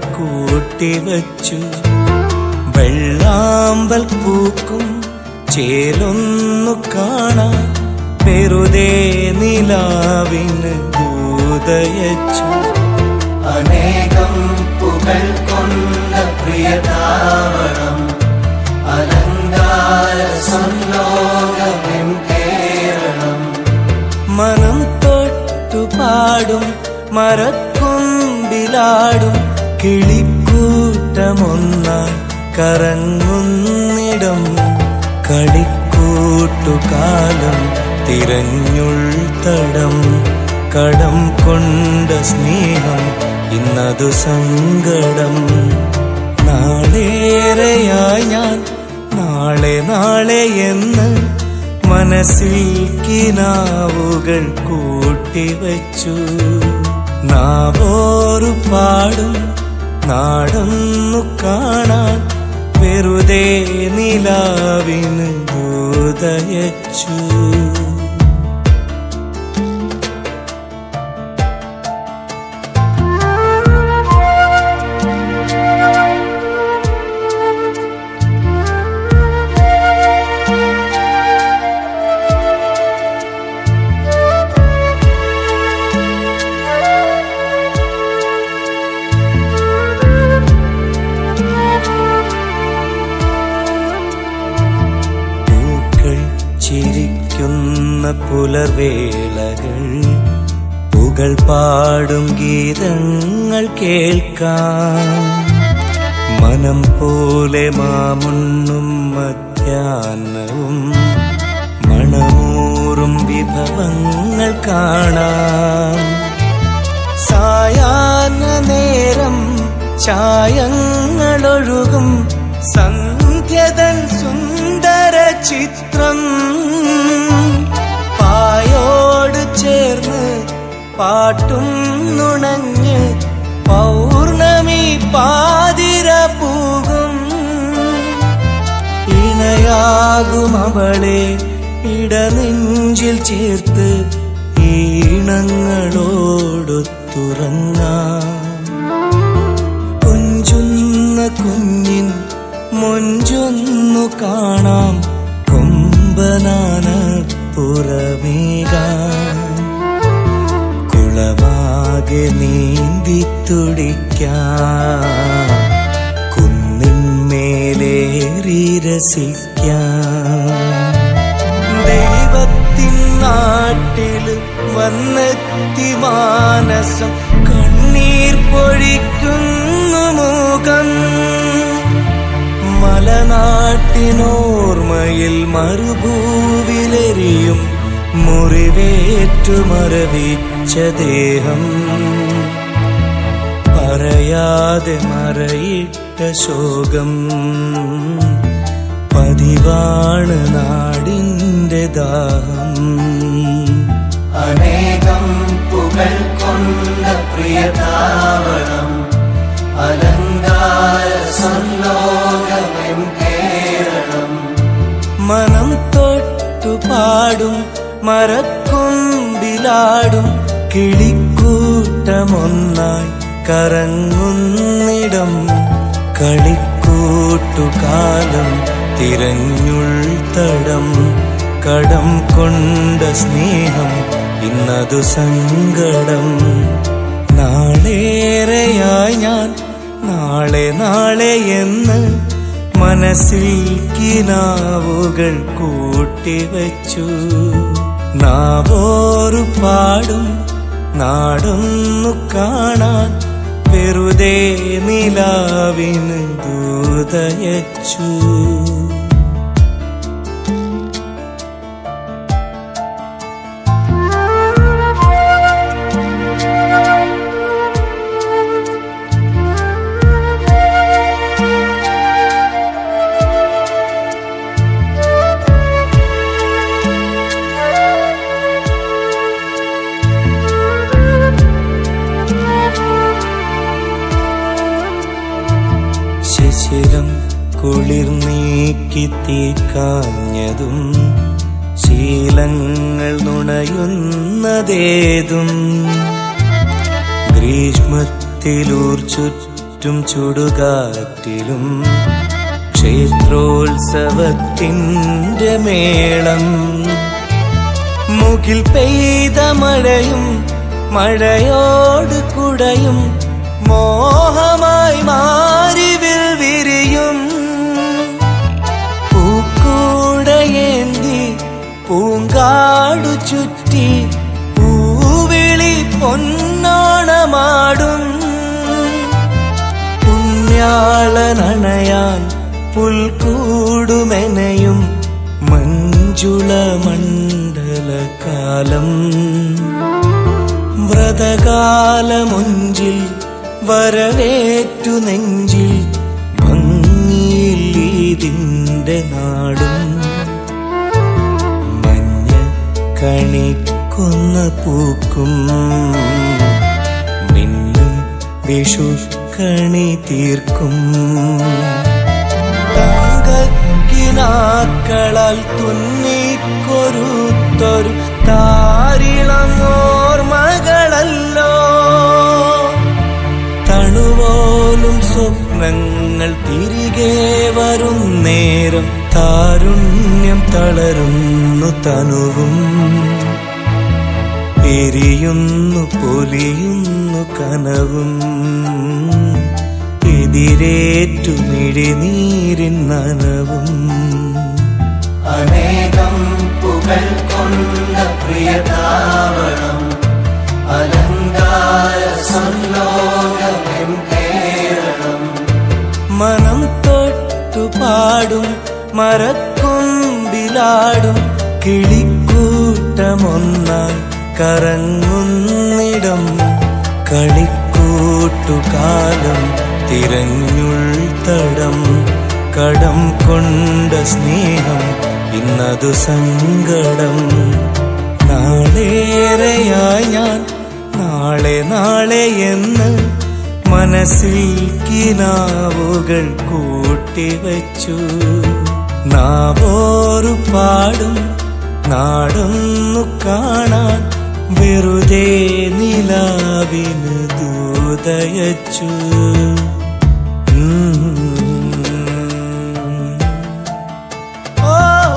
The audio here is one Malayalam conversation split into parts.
കൂട്ടിവച്ചു വെള്ളാമ്പൽ പൂക്കും ചേലൊന്നു കാണാൻ വെറുതെ നിലാവിന് ദൂതയച്ചു അനേകം പുകൾ കൊണ്ട പ്രിയതാവണം അലങ്കാര സംലോകമെൻ കേരളം മനം തൊട്ടു പാടും മരക്കൊമ്പിലാടും കിളിക്കൂട്ടമൊന്നായി കറങ്ങുന്നിടം കളിക്കൂട്ടുകാലം തിരഞ്ഞുൾത്തടം കടം കൊണ്ട സ്നേഹം ഇന്നതു സങ്കടം നാളേറെയായി ഞാൻ നാളെ നാളെ എന്ന് മനസ്സിൽ കിനാവുകൾ കൂട്ടിവച്ചു നാവോറു പാടും നാടൊന്നു കാണാൻ വെറുതെ നിലാവിന് ഉദയച്ചു പൂക്കൾ ചിരിക്കുന്ന പുലർവേളകൾ പുകൾ പാടും ഗീതങ്ങൾ കേൾക്കാം മനം പോലെ മാമുണ്ണും മധ്യാഹ്നവും മണമൂറും വിഭവങ്ങൾ കാണാം സായാഹ്ന നേരം ചായങ്ങളൊഴുകും സന്ധ്യതൻ സുന്ദര ചിത്രം പായോട് ചേർന്ന് പാട്ടും നുണഞ്ഞ് പൗർണമി പാതിര പൂകും ഇണയാകും അവളെ ഇടനെഞ്ചിൽ ചേർത്ത് ഈണങ്ങളോടൊത്തുറങ്ങാം കൊഞ്ചുന്ന കുഞ്ഞിൻ മൊഞ്ചൊന്നു കാണാം കൊമ്പനാന പുറമേകാം കുളമാകെ നീന്തി തുടിക്കാം കുന്നിന്മേലേറി രസിക്കാം ദൈവത്തിൻ നാട്ടിൽ വന്നെത്തി മാനസം കണ്ണീർ പൊഴിക്കുന്നു മുഖം മലനാട്ടിനോർമ്മയിൽ മറുഭൂവിലെരിയും മുറിവേറ്റു മറവിച്ച ദേഹം പറയാതെ മറയിട്ട ശോകം പതിവാണ് നാടിന്റെ ദാഹം അനേകം പുകൾ കൊണ്ട പ്രിയതാവണം അലങ്കാര സംലോകമെൻ കേരളം മനം തൊട്ടു പാടും മരക്കൊമ്പിലാടും കിളിക്കൂട്ടമൊന്നായി കറങ്ങുന്നിടം കളിക്കൂട്ടുകാലം തിരഞ്ഞുൾത്തടം കടം കൊണ്ട സ്നേഹം ഇന്നതു സങ്കടം നാളേറെയായി ഞാൻ നാളെ നാളെ എന്ന് മനസ്സിൽ കിനാവുകൾ കൂട്ടിവച്ചു നാവോറു പാടും നാടൊന്നു കാണാൻ വെറുതെ നിലാവിന് ദൂതയച്ചു ശിശിരം കുളിർ നീക്കി തീക്കാഞ്ഞതും ശീലങ്ങൾ നുണയുന്നതേതും ഗ്രീഷ്മത്തിലൂർ ചുറ്റ ചുറ്റും ചുടുകാറ്റിലും ക്ഷേത്രോത്സവത്തിൻ്റെ മേളം മുകിൽ പെയ്ത മഴയും മഴയോട് കുടയും മോഹമായി മാറിവിൽ വിരിയും പൂക്കൂടയേന്തി പൂങ്കാടു ചുറ്റി പൂവിളി പൊന്നോണമാടും പുണ്യാളനണയാൻ പുൽക്കൂടുമെനയും മഞ്ജുള മണ്ഡലകാലം വ്രതകാലമൊഞ്ചിൽ വരവേറ്റു നെഞ്ചിൽ ഭംഗിയിൽ ഇതിന്റെ നാടും മഞ്ഞ കണിക്കൊന്ന പൂക്കും മിന്നും വിഷു കണി തീർക്കും തങ്കക്കിനാക്കളാൽ തുന്നിക്കൊരുത്തൊരു താരിളം ഓർമ്മകളല്ലോ തണുപോലും സ്വപ്നങ്ങൾ തിരികെ വരും നേരം താരുണ്യം തളരുന്നു തനുവും എരിയുന്നു പൊലിയുന്നു കനവും എതിരേറ്റു മിഴിനീരിൻ നനവും അനേകം പുകൾ കൊണ്ട പ്രിയതാവണം അലങ്കാര സംലോകമെൻ കേരളം മനം തൊട്ടു പാടും മരക്കൊമ്പിലാടും കിളിക്കൂട്ടമൊന്നായി കറങ്ങുന്നിടം കളിക്കൂട്ടുകാലം തിരഞ്ഞുൾത്തടം കടം കൊണ്ട സ്നേഹം ഇന്നതു സങ്കടം നാളേറെയായി ഞാൻ നാളെ നാളെ എന്ന് മനസ്സിൽ കിനാവുകൾ കൂട്ടിവച്ചു നാവോറു പാടും നാടൊന്നു കാണാൻ വെറുതെ നിലാവിന് ദൂതയച്ചു ഉം. ഓ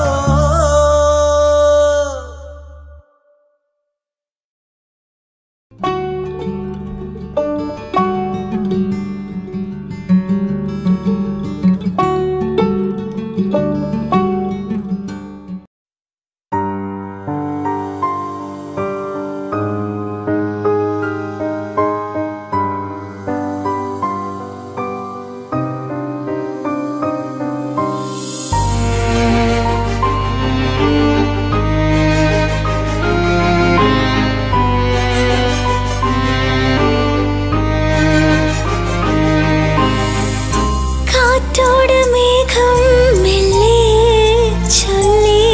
കാറ്റോട് മേഘം മെല്ലെ ചൊല്ലി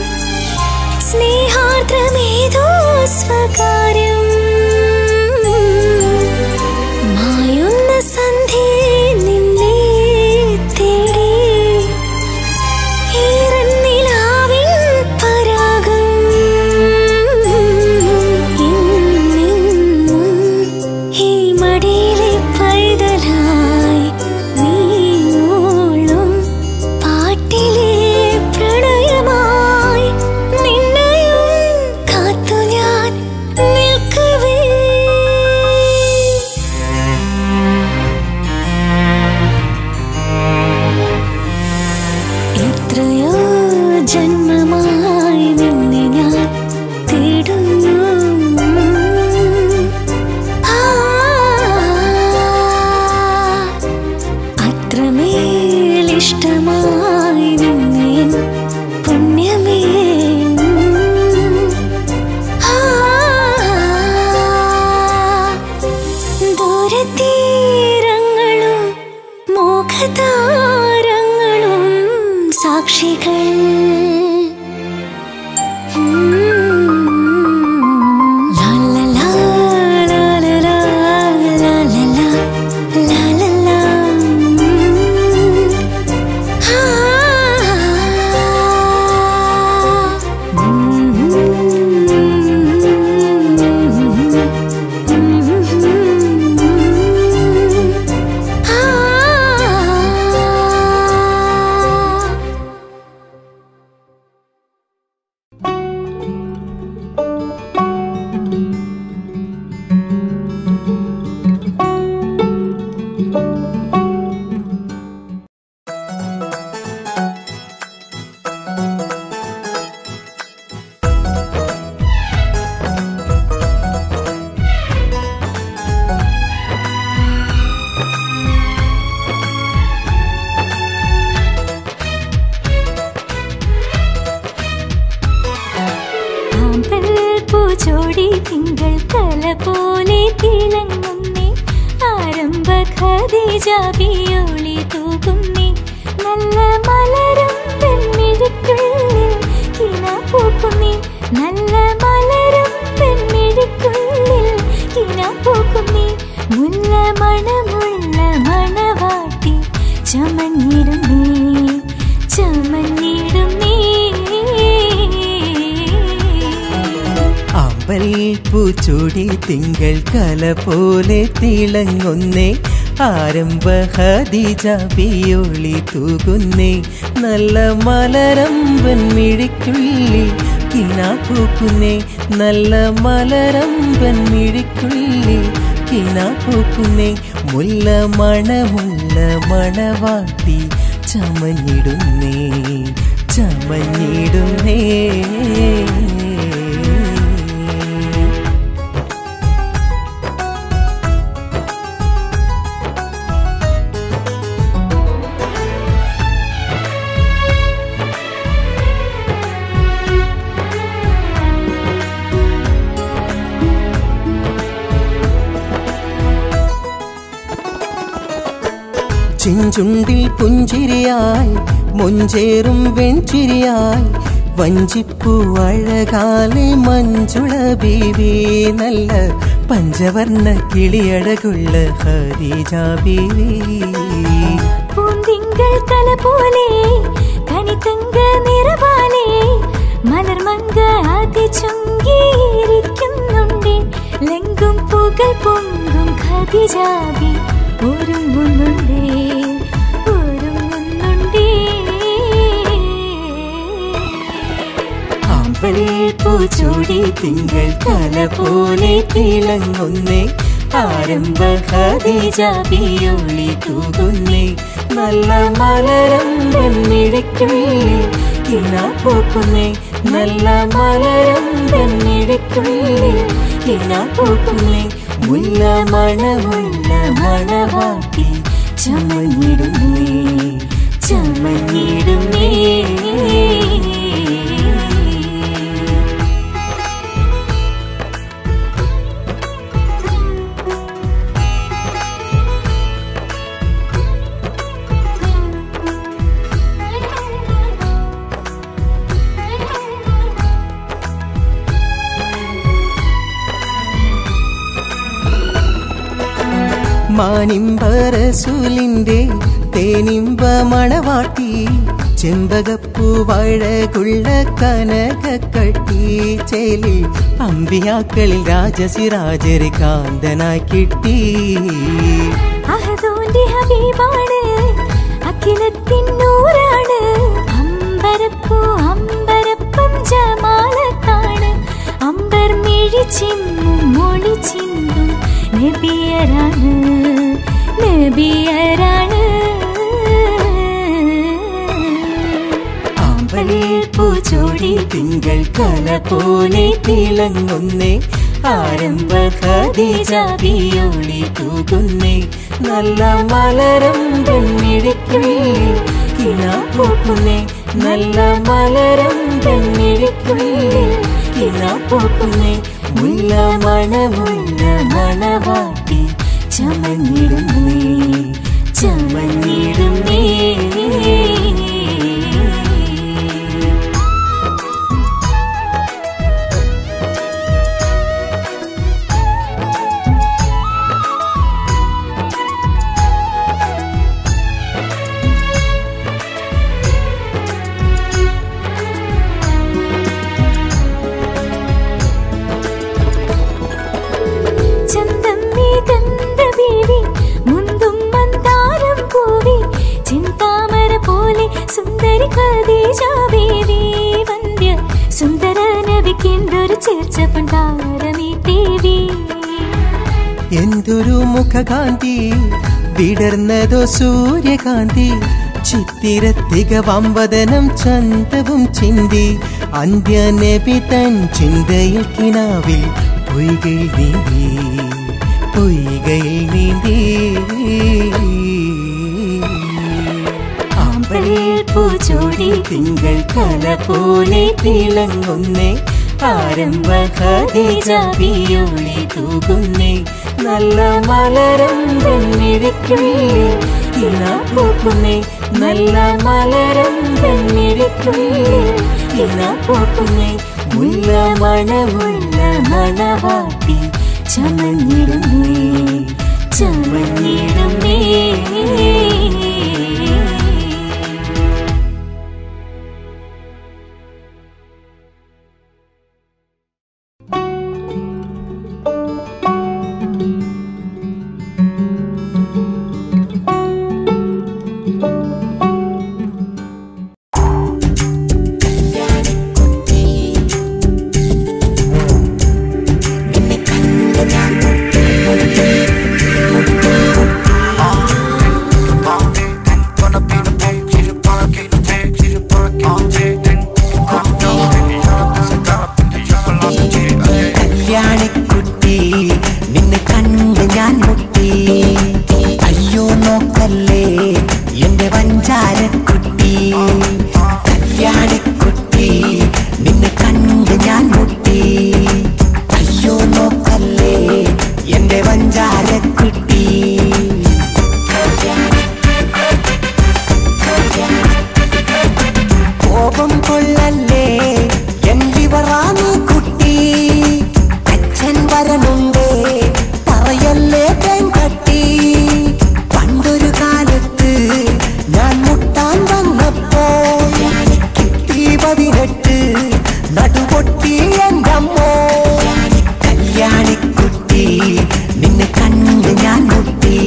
സ്നേഹാർദ്രമേതോ സ്വകാര്യം മായുന്ന സന്ധ്യ നിന്നെ തേടി ഈറന്നിലാവിൻ പരാഗം ഇന്നെന്നും ഈ മടിയിലെ പൈതലായി നീങ്ങോളും പാട്ടിലെ പ്രണയമായി നിന്നെയും കാത്തു ഞാൻ നിൽക്കവേ എത്രയോ ജന്മമായി നിന്നെ ഞാൻ തേടുന്നു ആ, അത്രമേൽ ഇഷ്ടമായി നിന്നെ എൻ പുണ്യമേ ആ, ദൂരതീരങ്ങളും മോഖതാരങ്ങളും സാക്ഷികൾ ലാ ലാ ലാ ലാ ലാ ലാ ലാ ലാ ലാ ലാ ലാ. ആ ഖദീജാബിയൊളി തൂകുന്നേ നല്ല മലരും പെൺമിഴിക്കുള്ളിൽ കിന പൂക്കുന്നേ നല്ല മലരും പെൺമിഴിക്കുള്ളിൽ കിന പൂക്കുന്നേ മുല്ല മണമുള്ള മണവാട്ടി ചമഞ്ഞിടുന്നേ ചമഞ്ഞിടുന്നേ അമ്പൽ പൂച്ചൂടി തിങ്കൾ കല പോലെ തിളങ്ങുന്നേ ആരംഭ ഹദീജ പിയൊളി തൂകുന്നേ നല്ല മലരമ്പൻ മിഴിക്കുള്ളിൽ കിനാ പൂക്കുന്നേ നല്ല മലരമ്പൻ മിഴിക്കുള്ളിൽ കിനാ പൂക്കുന്നേ മുല്ല മണമുള്ള മണവാട്ടി ചമഞ്ഞിടുന്നേ ചമഞ്ഞിടുന്നേ ചെഞ്ചുണ്ടിൽ പുഞ്ചിരിയായി മൊഞ്ചേറും വെഞ്ചിരിയായി വഞ്ചിപ്പൂ അഴകാലെ മഞ്ജുള ബീവി നല്ല പഞ്ചവർണ്ണ കിളിയഴകുള്ള ഹരിജ ബീവി പൂന്തിങ്കൾ കല പോലെ കണിത്തങ്ക നിറവാലെ മലർമങ്ക അതിചുങ്കിയിരിക്കുന്നുണ്ട് ലെങ്കും പുകൾ പൊങ്കും ഖദിജാബി ഒരുങ്ങുന്നുണ്ടേ ഒരുങ്ങുന്നുണ്ടേ ആമ്പൽ പൂച്ചൂടി തിങ്കൾ കല പോലെ തിളങ്ങുന്നേ ആരംഭ ഖദീജ പിയൊളി തൂകുന്നേ നല്ല മലരമ്പൻ മിഴക്കുള്ളിൽ കിനാ പൂക്കുന്നേ നല്ല മലരമ്പൻ മിഴക്കുള്ളിൽ കിനാ പൂക്കുന്നേ മുല്ല മണമുള്ള മണവാട്ടി ചമഞ്ഞിടുന്നേ ചമഞ്ഞിടുന്നേ മാനിമ്പറസൂലിന്റെ തേനിമ്പ മണവാട്ടി ചെമ്പകപ്പൂവഴകുള്ള കനകക്കട്ടി ചേലിൽ അമ്പിയാക്കളിൽ രാജസിരാജരെ കാന്തനായി കിട്ടി അഹദോന്റെ ഹബീബാണ് അഖിലത്തിനൂറാണ് അമ്പരപ്പൂ അമ്പരപ്പം ജമാലത്താണ് അമ്പർ മിഴി ചിമ്മും മൊഴി ചിന്തും നബിയരാണ് നബിയരാണ് ആമ്പൽ പൂച്ചോടി തിങ്കൾ കല പോലെ തിളങ്ങുന്നേ ആരംഭ ഖദീജ പിയൊളി തൂകുന്നേ നല്ല മലരം പെൺമിഴിക്കുള്ളിൽ കിനാ പൂക്കുന്നേ നല്ല മലരം പെൺമിഴിക്കുള്ളിൽ കിനാ പൂക്കുന്നേ മുല്ല മണമുള്ള മണവാട്ടി ചമഞ്ഞിടുന്നേ ചമഞ്ഞിടുന്നേ ചന്തം ഗന്ധ ബീവി മുന്തും മന്ദാരം പൂവി ചിന്താമര പോലെ സുന്ദരി ഖദീജ ബീവി വന്ദ്യ സുന്ദര നബിക്കെന്തൊരു ചേർച്ച പണ്ടാരമീ ദേവി എന്തൊരു മുഖകാന്തി വിടർന്നതോ സൂര്യകാന്തി ചിത്തിര തികവമ്പതനം ചന്തവും ചിന്തി അന്ത്യനബി തൻ ചിന്തയിൽ കിനാവിൽ പൊയ്കയിൽ നീന്തി പൊയ്കയിൽ നീന്തി ആമ്പൽ പൂച്ചോടി തിങ്കൾ കല പോലെ തിളങ്ങുന്നേ ആരംഭ ഖദീജ പിയൊളി തൂകുന്നേ നല്ല മലരം പെണ്ണിരിക്കുള്ളിൽ ഇനാ പൂക്കുന്നേ നല്ല മലരം പെണ്ണിരിക്കുള്ളിൽ ഇനാ പൂക്കുന്നേ മുല്ല മണമുള്ള മണവാട്ടി ചമഞ്ഞിടുന്നേ ചമഞ്ഞിടുന്നേ കല്യാണിക്കുട്ടി നിന്നെ കണ്ട് ഞാൻ മുട്ടി അയ്യോ നോക്കല്ലേ എന്റെ വഞ്ചാരക്കുട്ടി കല്യാണിക്കുട്ടി നിന്നെ കണ്ട് ഞാൻ മുട്ടി അയ്യോ നോക്കല്ലേ എന്റെ വഞ്ചാരക്കുട്ടി കോപം കൊള്ളല്ലേ എന്തിവറാനീ കുട്ടി അച്ഛൻ വരനുണ്ടേ പറയല്ലേ തേൻ കട്ടി പണ്ടൊരു കാലത്ത് ഞാൻ മുട്ടാൻ വന്നപ്പോൾ കിട്ടി പതിനെട്ട് നടുപൊട്ടി എൻ്റെ അമ്മോ കല്യാണിക്കുട്ടി നിന്നെ കണ്ട് ഞാൻ മുട്ടി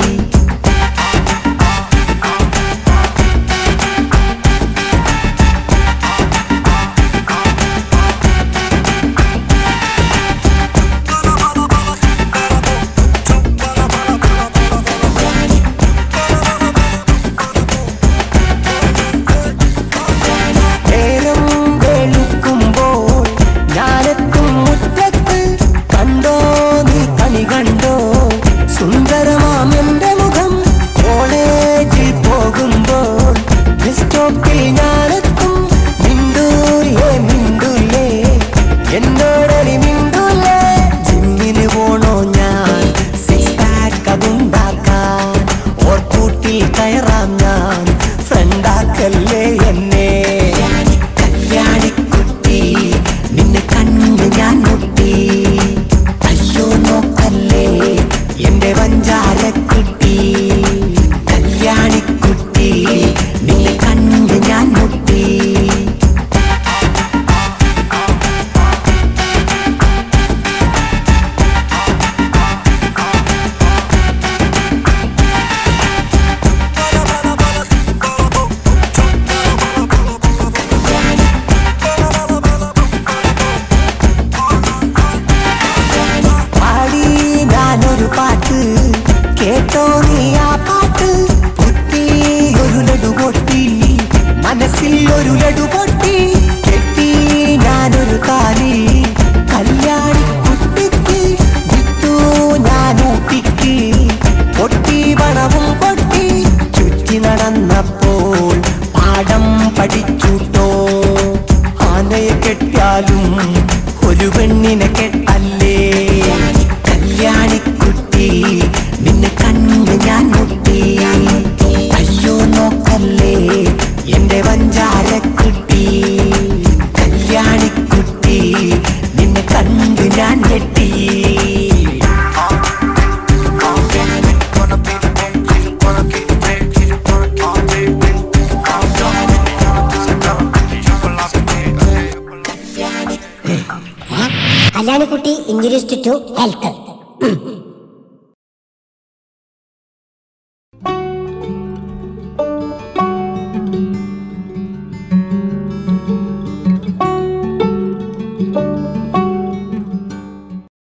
നേരം വെളുക്കുമ്പോൾ ഞാനെത്തും മുറ്റത്ത് കണ്ടോ നീ കണി കണ്ടോ സുന്ദരമാം എന്റെ മുഖം കോളേജിൽ പോകുമ്പോൾ ബസ് സ്റ്റോപ്പിൽ ഞാനെത്തും മിണ്ടൂലേ മിണ്ടൂലേ എന്നോടൊരു മിണ്ടൂലേ ജിമ്മിന് പോണോ ഞാൻ സിക്സ് പാക്ക് അതുണ്ടാക്കാൻ ഓർക്കൂട്ടിൽ കയറാം ഞാൻ ഫ്രണ്ടാക്കല്ലേ എന്നെ കല്യാണിക്കുട്ടി നിന്നെ കണ്ട് ഞാൻ മുട്ടി അയ്യോ നോക്കല്ലേ എന്റെ വഞ്ചാരക്കുട്ടി കല്യാണിക്കുട്ടി നിന്നെ കണ്ട് ഞാൻ മുട്ടി പാടി ഞാനൊരു പാട്ട് കേട്ടോ നീ ആ പാട്ട് പൊട്ടി ഒരു ലഡു പൊട്ടി മനസ്സിൽ ഒരു ലഡു പൊട്ടി കെട്ടി ഞാനൊരു താലി കല്യാണി കുട്ടിക്ക് വിട്ടു ഞാൻ ഊട്ടിക്ക് പൊട്ടി പണവും പൊട്ടി ചുറ്റി നടന്നപ്പോൾ പാഠം പഠിച്ചുട്ടോ ആനയെ കെട്ടിയാലും ഒരു പെണ്ണിനെ കെട്ടല്ലേ കല്യാണിക്കുട്ടി നിന്നെ കണ്ട് ഞാൻ മുട്ടി അയ്യോ നോക്കല്ലേ എന്റെ വഞ്ചാരക്കുട്ടി കല്യാണിക്കുട്ടി നിന്നെ കണ്ട് ഞാൻ ഞെട്ടി കല്യാണിക്കുട്ടി ഇഞ്ചുറീസ് ടു ഹെൽത്ത്